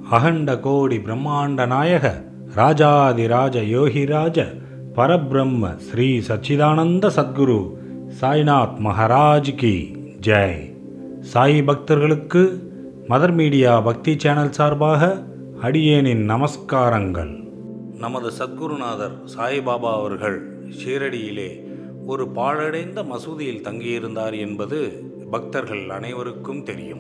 அகண்ட கோடி பிரம்மாண்ட நாயக ராஜாதிராஜ யோகிராஜ பரபிரம்ம ஸ்ரீ சச்சிதானந்த சத்குரு சாய்நாத் மகாராஜ் கி ஜெய் சாய் பக்தர்களுக்கு மதர் மீடியா பக்தி சேனல் சார்பாக அடியேனின் நமஸ்காரங்கள் நமது சத்குருநாதர் சாய்பாபா அவர்கள் ஷீரடியிலே ஒரு பாழடைந்த மசூதியில் தங்கியிருந்தார் என்பது பக்தர்கள் அனைவருக்கும் தெரியும்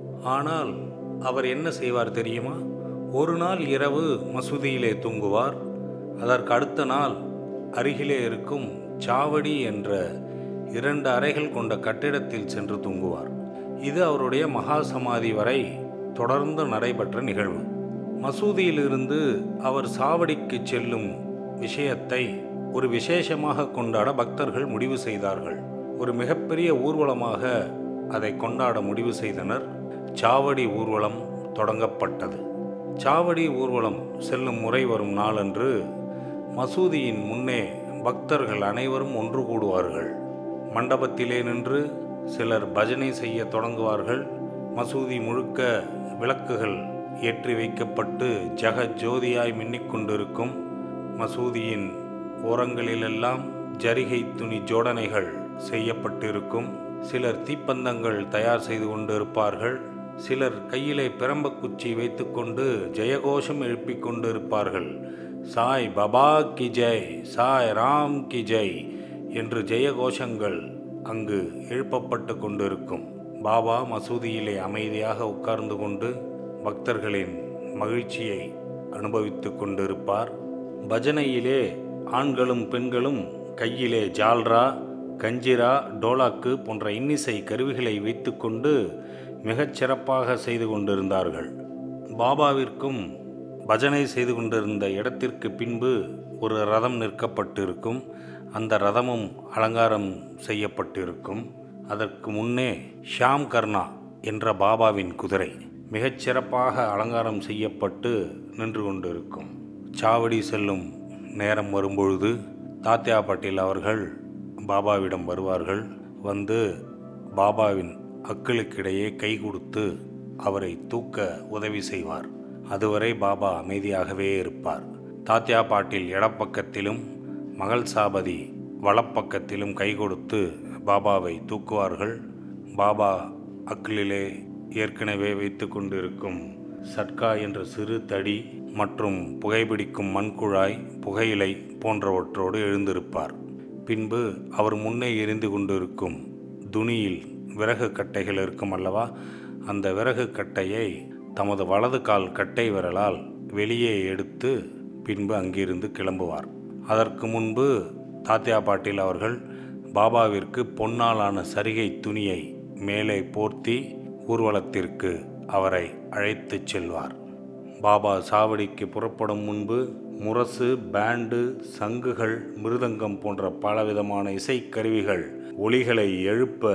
ஆனால் அவர் என்ன செய்வார் தெரியுமா ஒரு நாள் இரவு மசூதியிலே தூங்குவார் அதற்கு அடுத்த நாள் அருகிலே இருக்கும் சாவடி என்ற இரண்டு அறைகள் கொண்ட கட்டிடத்தில் சென்று தூங்குவார் இது அவருடைய மகா சமாதி வரை தொடர்ந்து நடைபெற்ற நிகழ்வு மசூதியிலிருந்து அவர் சாவடிக்கு செல்லும் விஷயத்தை ஒரு விசேஷமாக கொண்டாட பக்தர்கள் முடிவு செய்தார்கள் ஒரு மிகப்பெரிய ஊர்வலமாக அதை கொண்டாட முடிவு செய்தனர் சாவடி ஊர்வலம் தொடங்கப்பட்டது சாவடி ஊர்வலம் செல்லும் முறை வரும் நாளன்று மசூதியின் முன்னே பக்தர்கள் அனைவரும் ஒன்று கூடுவார்கள் மண்டபத்திலே நின்று சிலர் பஜனை செய்ய தொடங்குவார்கள் மசூதி முழுக்க விளக்குகள் ஏற்றி வைக்கப்பட்டு ஜெக ஜோதியாய் மின்னிக் கொண்டிருக்கும் மசூதியின் ஓரங்களிலெல்லாம் ஜரிகை துணி ஜோடனைகள் செய்யப்பட்டிருக்கும் சிலர் தீப்பந்தங்கள் தயார் செய்து கொண்டிருப்பார்கள் சிலர் கையிலே பிரம்ப குச்சி வைத்துக்கொண்டு ஜெயகோஷம் எழுப்பிக் கொண்டு இருப்பார்கள் சாய் பபா கி ஜெய் சாய் ராம் கி ஜெய் என்று ஜெயகோஷங்கள் அங்கு எழுப்பப்பட்டு கொண்டிருக்கும் பாபா மசூதியிலே அமைதியாக உட்கார்ந்து கொண்டு பக்தர்களின் மகிழ்ச்சியை அனுபவித்துக் கொண்டிருப்பார் பஜனையிலே ஆண்களும் பெண்களும் கையிலே ஜால்ரா கஞ்சிரா டோலாக்கு போன்ற இன்னிசை கருவிகளை வைத்துக்கொண்டு மிகச் சிறப்பாக செய்து கொண்டிருந்தார்கள் பாபாவிற்கும் பஜனை செய்து கொண்டிருந்த இடத்திற்கு பின்பு ஒரு ரதம் நிற்கப்பட்டிருக்கும் அந்த ரதமும் அலங்காரம் செய்யப்பட்டிருக்கும் அதற்கு முன்னே ஷாம் கர்ணா என்ற பாபாவின் குதிரை மிகச் சிறப்பாக அலங்காரம் செய்யப்பட்டு நின்று கொண்டிருக்கும் சாவடி செல்லும் நேரம் வரும்பொழுது தாத்தியா பட்டேல் அவர்கள் பாபாவிடம் வருவார்கள் வந்து பாபாவின் அக்களுக்கிடையே கை கொடுத்து அவரை தூக்க உதவி செய்வார் அதுவரை பாபா அமைதியாகவே இருப்பார் தாத்தியா பாட்டில் இடப்பக்கத்திலும் மகள் சாபதி வலப்பக்கத்திலும் கை கொடுத்து பாபாவை தூக்குவார்கள் பாபா அக்களிலே ஏற்கனவே வைத்து கொண்டிருக்கும் சட்கா என்ற சிறு தடி மற்றும் புகைப்பிடிக்கும் மண்குழாய் புகையிலை போன்றவற்றோடு எழுந்திருப்பார் பின்பு அவர் முன்னே எரிந்து கொண்டிருக்கும் துணியில் விறகு கட்டைகள் இருக்கும் அல்லவா அந்த விறகு கட்டையை தமது வலது கால் கட்டை விரலால் வெளியே எடுத்து பின்பு அங்கிருந்து கிளம்புவார் அதற்கு முன்பு தாத்தியா பாட்டில் அவர்கள் பாபாவிற்கு பொன்னாலான சரிகை துணியை மேலே போர்த்தி ஊர்வலத்திற்கு அவரை அழைத்துச் செல்வார் பாபா சாவடிக்கு புறப்படும் முன்பு முரசு பேண்டு சங்குகள் மிருதங்கம் போன்ற பலவிதமான இசைக்கருவிகள் ஒளிகளை எழுப்ப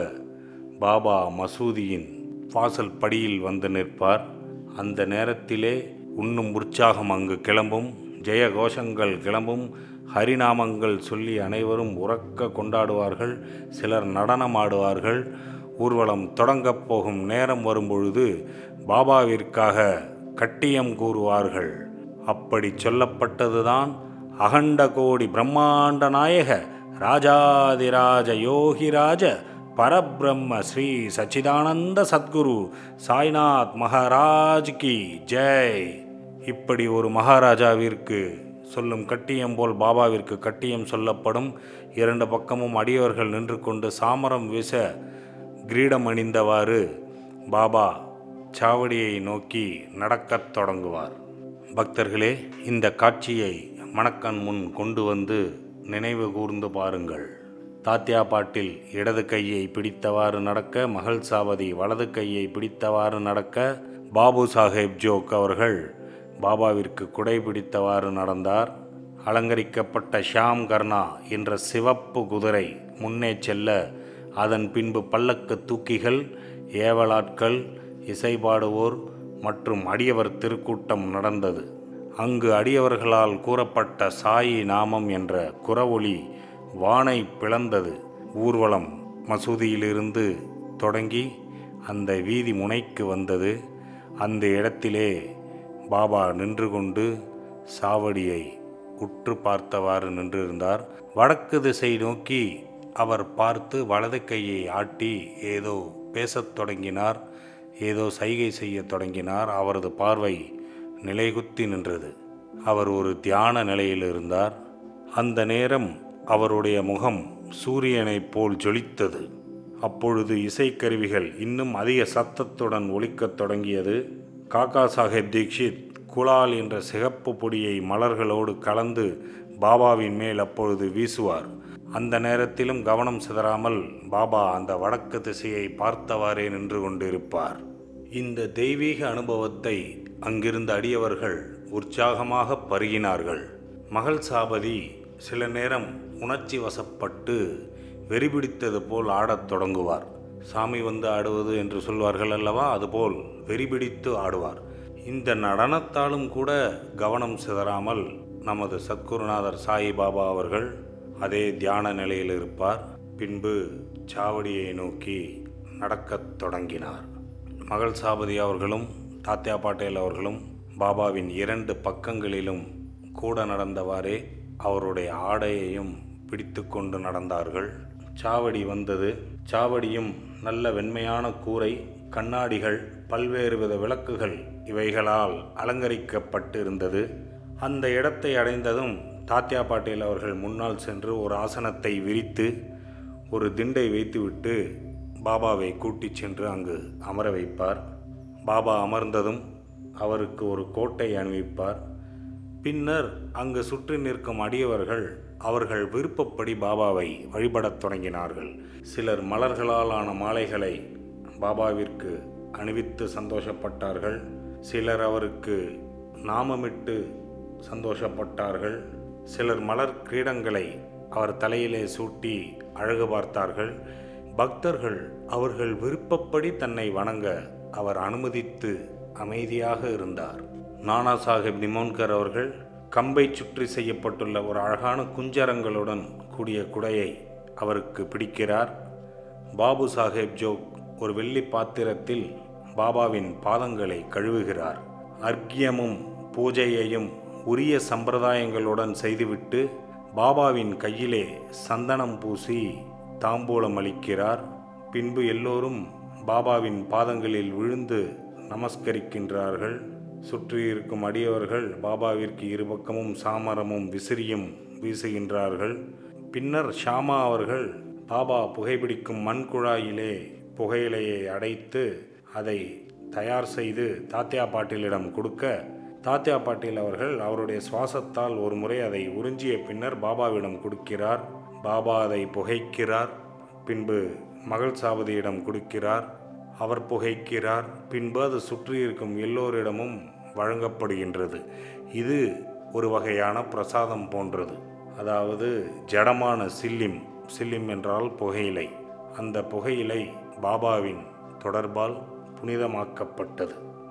பாபா மசூதியின் வாசல் படியில் வந்து நிற்பார் அந்த நேரத்திலே உண்ணும் உற்சாகம் அங்கு கிளம்பும் ஜெய கோஷங்கள் கிளம்பும் ஹரிநாமங்கள் சொல்லி அனைவரும் உறக்க கொண்டாடுவார்கள் சிலர் நடனமாடுவார்கள் ஊர்வலம் தொடங்கப் போகும் நேரம் வரும்பொழுது பாபாவிற்காக கட்டியம் கூறுவார்கள் அப்படி சொல்லப்பட்டதுதான் அகண்ட கோடி பிரம்மாண்ட நாயக ராஜாதிராஜ யோகிராஜ பரபிரம்ம ஸ்ரீ சச்சிதானந்த சத்குரு சாய்நாத் மகாராஜ் கி ஜெய் இப்படி ஒரு மகாராஜாவிற்கு சொல்லும் கட்டியம் போல் பாபாவிற்கு கட்டியம் சொல்லப்படும் இரண்டு பக்கமும் அடியவர்கள் நின்று கொண்டு சாமரம் வீச கிரீடம் அணிந்தவாறு பாபா சாவடியை நோக்கி நடக்கத் தொடங்குவார் பக்தர்களே இந்த காட்சியை மணக்கண் முன் கொண்டு வந்து நினைவு கூர்ந்து பாருங்கள் தாத்தியா பாட்டில் இடது கையை பிடித்தவாறு நடக்க மகள் சாவதி வலது கையை பிடித்தவாறு நடக்க பாபு சாஹேப் ஜோக் அவர்கள் பாபாவிற்கு குடை பிடித்தவாறு நடந்தார் அலங்கரிக்கப்பட்ட ஷாம் கர்ணா என்ற சிவப்பு குதிரை முன்னே செல்ல அதன் பின்பு பல்லக்கு தூக்கிகள் ஏவலாட்கள் இசைபாடுவோர் மற்றும் அடியவர் திருக்கூட்டம் நடந்தது அங்கு அடியவர்களால் கூறப்பட்ட சாயி நாமம் என்ற குரவொளி வானை பிளந்தது ஊர்வலம் மசூதியிலிருந்து தொடங்கி அந்த வீதி முனைக்கு வந்தது அந்த இடத்திலே பாபா நின்று கொண்டு சாவடியை உற்று பார்த்தவாறு நின்றிருந்தார் வடக்கு திசை நோக்கி அவர் பார்த்து வலது கையை ஆட்டி ஏதோ பேசத் தொடங்கினார் ஏதோ சைகை செய்யத் தொடங்கினார் அவரது பார்வை நிலைகுத்தி நின்றது அவர் ஒரு தியான நிலையில் இருந்தார் அந்த நேரம் அவருடைய முகம் சூரியனைப் போல் ஜொலித்தது அப்பொழுது இசைக்கருவிகள் இன்னும் அதிக சத்தத்துடன் ஒலிக்கத் தொடங்கியது காக்கா சாஹேப் தீக்ஷித் குலால் என்ற சிகப்பு பொடியை மலர்களோடு கலந்து பாபாவின் மேல் அப்பொழுது வீசுவார் அந்த நேரத்திலும் கவனம் சிதறாமல் பாபா அந்த வடக்கு திசையை பார்த்தவாறே நின்று கொண்டிருப்பார் இந்த தெய்வீக அனுபவத்தை அங்கிருந்த அடியவர்கள் உற்சாகமாக பருகினார்கள் மகள் சாபதி சில நேரம் உணர்ச்சி வசப்பட்டு வெறிபிடித்தது போல் ஆடத் தொடங்குவார் சாமி வந்து ஆடுவது என்று சொல்வார்கள் அல்லவா அதுபோல் வெறிபிடித்து ஆடுவார் இந்த நடனத்தாலும் கூட கவனம் சிதறாமல் நமது சத்குருநாதர் சாயிபாபா அவர்கள் அதே தியான நிலையில் இருப்பார் பின்பு சாவடியை நோக்கி நடக்கத் தொடங்கினார் மகள் சாபதி அவர்களும் தாத்யா பாட்டேல் அவர்களும் பாபாவின் இரண்டு பக்கங்களிலும் கூட நடந்தவாறே அவருடைய ஆடையையும் பிடித்து கொண்டு நடந்தார்கள் சாவடி வந்தது சாவடியும் நல்ல வெண்மையான கூரை கண்ணாடிகள் பல்வேறு வித விளக்குகள் இவைகளால் அலங்கரிக்கப்பட்டு இருந்தது அந்த இடத்தை அடைந்ததும் தாத்யா பாட்டேல் அவர்கள் முன்னால் சென்று ஒரு ஆசனத்தை விரித்து ஒரு திண்டை வைத்துவிட்டு பாபாவை கூட்டிச் சென்று அங்கு அமர வைப்பார் பாபா அமர்ந்ததும் அவருக்கு ஒரு கோட்டை அணிவிப்பார் பின்னர் அங்கு சுற்றி நிற்கும் அடியவர்கள் அவர்கள் விருப்பப்படி பாபாவை வழிபடத் தொடங்கினார்கள் சிலர் மலர்களால் ஆன மாலைகளை பாபாவிற்கு அணிவித்து சந்தோஷப்பட்டார்கள் சிலர் அவருக்கு நாமமிட்டு சந்தோஷப்பட்டார்கள் சிலர் மலர் கிரீடங்களை அவர் தலையிலே சூட்டி அழகு பார்த்தார்கள் பக்தர்கள் அவர்கள் விருப்பப்படி தன்னை வணங்க அவர் அனுமதித்து அமைதியாக இருந்தார் நானா சாஹிப் நிமோன்கர் அவர்கள் கம்பை சுற்றி செய்யப்பட்டுள்ள ஒரு அழகான குஞ்சரங்களுடன் கூடிய குடையை அவருக்கு பிடிக்கிறார் பாபு சாஹேப் ஜோக் ஒரு வெள்ளி பாத்திரத்தில் பாபாவின் பாதங்களை கழுவுகிறார் அர்க்கியமும் பூஜையையும் உரிய சம்பிரதாயங்களுடன் செய்துவிட்டு பாபாவின் கையிலே சந்தனம் பூசி தாம்பூலம் அளிக்கிறார் பின்பு எல்லோரும் பாபாவின் பாதங்களில் விழுந்து நமஸ்கரிக்கின்றார்கள் சுற்றி இருக்கும் அடியவர்கள் பாபாவிற்கு இருபக்கமும் சாமரமும் விசிறியும் வீசுகின்றார்கள் பின்னர் ஷாமா அவர்கள் பாபா புகைப்பிடிக்கும் மண் குழாயிலே புகையிலையை அடைத்து அதை தயார் செய்து தாத்யா பாட்டிலிடம் கொடுக்க தாத்யா பாட்டில் அவர்கள் அவருடைய சுவாசத்தால் ஒரு முறை அதை உறிஞ்சிய பின்னர் பாபாவிடம் கொடுக்கிறார் பாபா அதை புகைக்கிறார் பின்பு மகள் சாவதியிடம் கொடுக்கிறார் அவர் புகைக்கிறார் பின்பு அது சுற்றி இருக்கும் எல்லோரிடமும் வழங்கப்படுகின்றது இது ஒரு வகையான பிரசாதம் போன்றது அதாவது ஜடமான சில்லிம் சில்லிம் என்றால் புகையிலை அந்த புகையிலை பாபாவின் தொடர்பால் புனிதமாக்கப்பட்டது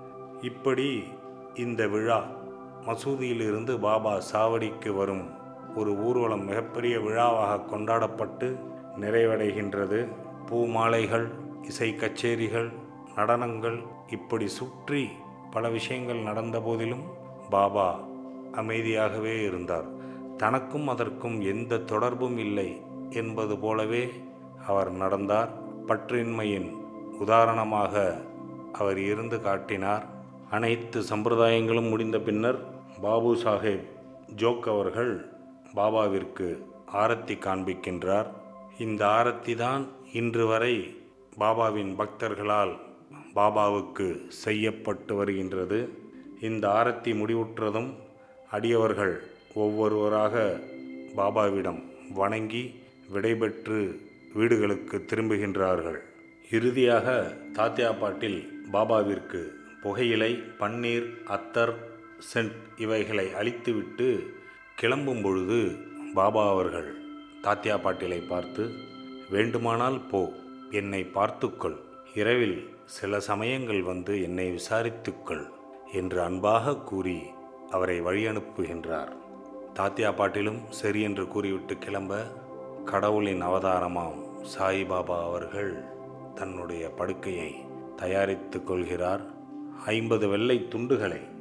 இப்படி இந்த விழா மசூதியிலிருந்து பாபா சாவடிக்கு வரும் ஒரு ஊர்வலம் மிகப்பெரிய விழாவாக கொண்டாடப்பட்டு நிறைவடைகின்றது பூ மாலைகள் இசை கச்சேரிகள் நடனங்கள் இப்படி சுற்றி பல விஷயங்கள் நடந்த போதிலும் பாபா அமைதியாகவே இருந்தார் தனக்கும் அதற்கும் எந்த தொடர்பும் இல்லை என்பது போலவே அவர் நடந்தார் பற்றின்மையின் உதாரணமாக அவர் இருந்து காட்டினார் அனைத்து சம்பிரதாயங்களும் முடிந்த பின்னர் பாபு சாஹேப் ஜோக் அவர்கள் பாபாவிற்கு ஆரத்தி காண்பிக்கின்றார் இந்த ஆரத்தி தான் இன்று வரை பாபாவின் பக்தர்களால் பாபாவுக்கு செய்யப்பட்டு வருகின்றது இந்த ஆரத்தி முடிவுற்றதும் அடியவர்கள் ஒவ்வொருவராக பாபாவிடம் வணங்கி விடைபெற்று வீடுகளுக்கு திரும்புகின்றார்கள் இறுதியாக தாத்யா பாட்டில் பாபாவிற்கு புகையிலை பன்னீர் அத்தர் சென்ட் இவைகளை அளித்துவிட்டு கிளம்பும் பொழுது பாபா அவர்கள் தாத்யா பாட்டிலை பார்த்து வேண்டுமானால் போ என்னை பார்த்துக்கொள் இரவில் சில சமயங்கள் வந்து என்னை விசாரித்துக்கொள் என்று அன்பாக கூறி அவரை வழி அனுப்புகின்றார் தாத்யா பாட்டிலும் சரி என்று கூறிவிட்டு கிளம்ப கடவுளின் அவதாரமாம் சாய்பாபா அவர்கள் தன்னுடைய படுக்கையை தயாரித்து கொள்கிறார் ஐம்பது வெள்ளை துண்டுகளை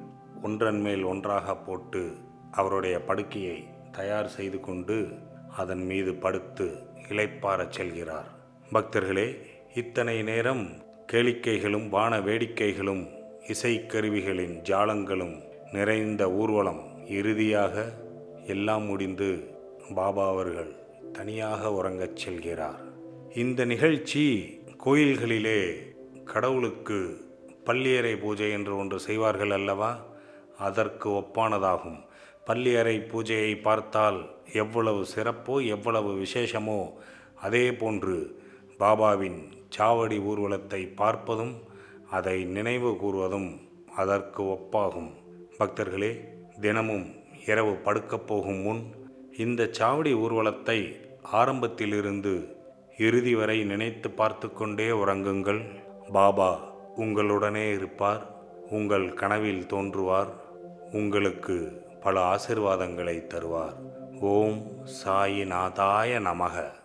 ஒன்றன் மேல் ஒன்றாக போட்டு அவருடைய படுக்கையை தயார் செய்து கொண்டு அதன் மீது படுத்து இளைப்பாறச் செல்கிறார் பக்தர்களே இத்தனை நேரம் கேளிக்கைகளும் வான வேடிக்கைகளும் இசைக்கருவிகளின் ஜாலங்களும் நிறைந்த ஊர்வலம் இறுதியாக எல்லாம் முடிந்து பாபா அவர்கள் தனியாக உறங்கச் செல்கிறார் இந்த நிகழ்ச்சி கோயில்களிலே கடவுளுக்கு பள்ளியறை பூஜை என்று ஒன்று செய்வார்கள் அல்லவா அதற்கு ஒப்பானதாகும் பள்ளியறை பூஜையை பார்த்தால் எவ்வளவு சிறப்போ எவ்வளவு விசேஷமோ அதே போன்று பாபாவின் சாவடி ஊர்வலத்தை பார்ப்பதும் அதை நினைவு கூறுவதும் அதற்கு ஒப்பாகும் பக்தர்களே தினமும் இரவு படுக்கப் போகும் முன் இந்த சாவடி ஊர்வலத்தை ஆரம்பத்திலிருந்து இறுதி வரை நினைத்து பார்த்து கொண்டே உறங்குங்கள் பாபா உங்களுடனே இருப்பார் உங்கள் கனவில் தோன்றுவார் உங்களுக்கு பல ஆசிர்வாதங்களை தருவார் ஓம் சாயிநாதாய நமக